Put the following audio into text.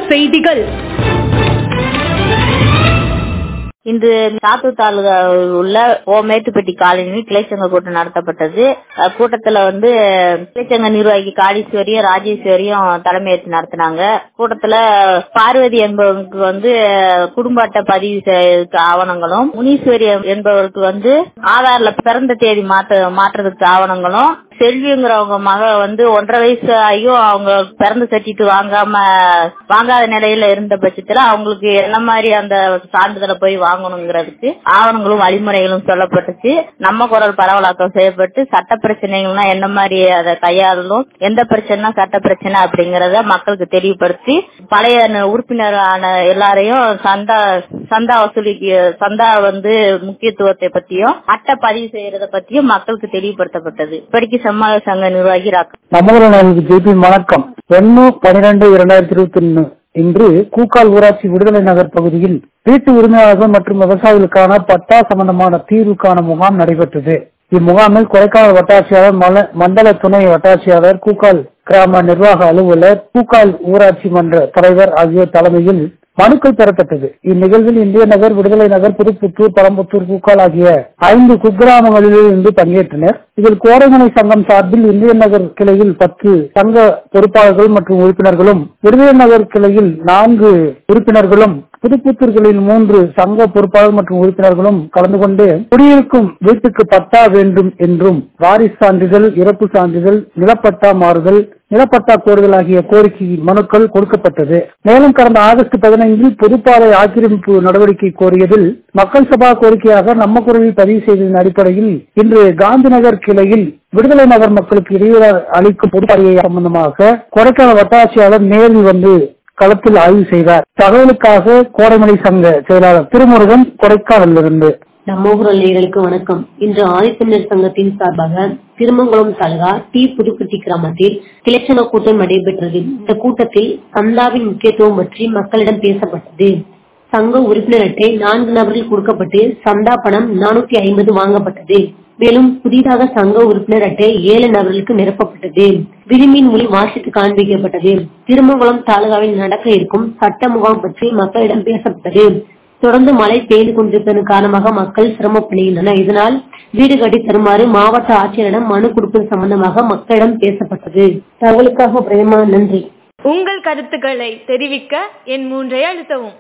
செய்திகள் இன்று சாத்தூர் தாலுகா உள்ள ஓ மேட்டுப்பட்டி காலனி கிளைச்சங்க கூட்டம் நடத்தப்பட்டது அஹ் கூட்டத்துல வந்து கிளைச்சங்க நிர்வாகி காளீஸ்வரியும் ராஜேஸ்வரியும் தலைமையேற்று நடத்தினாங்க கூட்டத்துல பார்வதி என்பவருக்கு வந்து குடும்ப அட்டை பதிவு செய்யறதுக்கு ஆவணங்களும் முனீஸ்வரி என்பவருக்கு வந்து ஆதார்ல பிறந்த தேதி மாத்த மாற்றுறதுக்கு ஆவணங்களும் செல்விங்கிறவங்க மக வந்து ஒன்றரை வயசு ஆகியும் அவங்க பிறந்த சர்டிபிகேட் வாங்காம வாங்காத நிலையில இருந்த பட்சத்துல அவங்களுக்கு என்ன மாதிரி அந்த சான்றிதழை போய் வாங்கணுங்கிறதுக்கு ஆவணங்களும் வழிமுறைகளும் சொல்லப்பட்டுச்சு நம்ம குரல் பரவலாக்கம் செய்யப்பட்டு சட்ட பிரச்சனைகள்னா என்ன மாதிரி அதை கையாளணும் எந்த பிரச்சனைனா சட்ட பிரச்சனை அப்படிங்கறத மக்களுக்கு தெளிவுபடுத்தி பழைய ந- உறுப்பினரான எல்லாரையும் சந்தா சந்தா வசூலிக்கு சந்தா வந்து முக்கியத்துவத்தை பத்தியும் அட்டை பதிவு செய்யறத பத்தியும் மக்களுக்கு தெளிவுபடுத்தப்பட்டது இப்படிக்கு சமாஜ சங்க நிர்வாகி ராக் நமது ஜேபி வணக்கம் ஒன்னு பனிரெண்டு இரண்டாயிரத்தி இருபத்தி ஒன்னு இன்று கூக்கால் ஊராட்சி விடுதலை நகர் பகுதியில் வீட்டு உரிமையாளர்கள் மற்றும் விவசாயிகளுக்கான பட்டா சம்பந்தமான தீர்வுக்கான முகாம் நடைபெற்றது இம்முகாமில் கொடைக்கானல் வட்டாட்சியாளர் மல- மண்டல துணை வட்டாட்சியாளர் கூக்கால் கிராம நிர்வாக அலுவலர் கூக்கால் ஊராட்சி மன்ற தலைவர் ஆகியோர் தலைமையில் மனுக்கள் பெறப்பட்டது இந்நிகழ்வில் இந்திய நகர் விடுதலை நகர் புதுப்புத்தூர் பரம்பத்தூர் பூக்கால் ஆகிய ஐந்து குக்கிராமங்களிலிருந்து பங்கேற்றனர் இதில் கோடைமலை சங்கம் சார்பில் இந்திய நகர் கிளையில் பத்து சங்க பொறுப்பாளர்கள் மற்றும் உறுப்பினர்களும் விடுதலை நகர் கிளையில் நான்கு உறுப்பினர்களும் புதுப்புத்தூர்களில் மூன்று சங்க பொறுப்பாளர் மற்றும் உறுப்பினர்களும் கலந்து கொண்டு குடியிருக்கும் வீட்டுக்கு பட்டா வேண்டும் என்றும் வாரிசு சான்றிதழ் இறப்பு சான்றிதழ் நிலப்பட்டா மாறுதல் நிலப்பட்டா கோருதல் ஆகிய கோரிக்கை மனுக்கள் கொடுக்கப்பட்டது மேலும் கடந்த ஆகஸ்ட் பதினைந்தில் பொதுப்பாதை ஆக்கிரமிப்பு நடவடிக்கை கோரியதில் மக்கள் சபா கோரிக்கையாக நம்ம குரலில் பதிவு செய்ததன் அடிப்படையில் இன்று காந்திநகர் கிளையில் விடுதலை நகர் மக்களுக்கு இடையூறு அளிக்கும் பொதுப்பாதையை சம்பந்தமாக கொடைக்கானல் வட்டாட்சியாளர் நேரில் வந்து களத்தில் ஆய்வு செய்தார் தகவலுக்காக கோடைமலை சங்க செயலாளர் திருமுருகன் கொடைக்கானலிருந்து நம்ம ஊர் நேயர்களுக்கு வணக்கம் இன்று ஆதித்தமிழர் சங்கத்தின் சார்பாக திருமங்கலம் தாலுகா டி புதுப்பட்டி கிராமத்தில் கிளைச்சங்க கூட்டம் நடைபெற்றது இந்த கூட்டத்தில் சந்தாவின் முக்கியத்துவம் பற்றி மக்களிடம் பேசப்பட்டது சங்க உறுப்பினர் அட்டை நான்கு நபர்கள் கொடுக்கப்பட்டு சந்தா பணம் நானூத்தி ஐம்பது வாங்கப்பட்டது மேலும் புதிதாக சங்க உறுப்பினர் அட்டை ஏழு நபர்களுக்கு நிரப்பப்பட்டது விளிம்பின் மொழி வாசித்து காண்பிக்கப்பட்டது திருமங்கலம் தாலுகாவில் நடக்க இருக்கும் சட்ட முகாம் பற்றி மக்களிடம் பேசப்பட்டது தொடர்ந்து மழை பெய்து கொண்டிருப்பதன் காரணமாக மக்கள் சிரமப்படுகின்றனர் இதனால் வீடு கட்டி தருமாறு மாவட்ட ஆட்சியரிடம் மனு கொடுப்பது சம்பந்தமாக மக்களிடம் பேசப்பட்டது தகவலுக்காக பிரேமா நன்றி உங்கள் கருத்துக்களை தெரிவிக்க என் மூன்றை அழுத்தவும்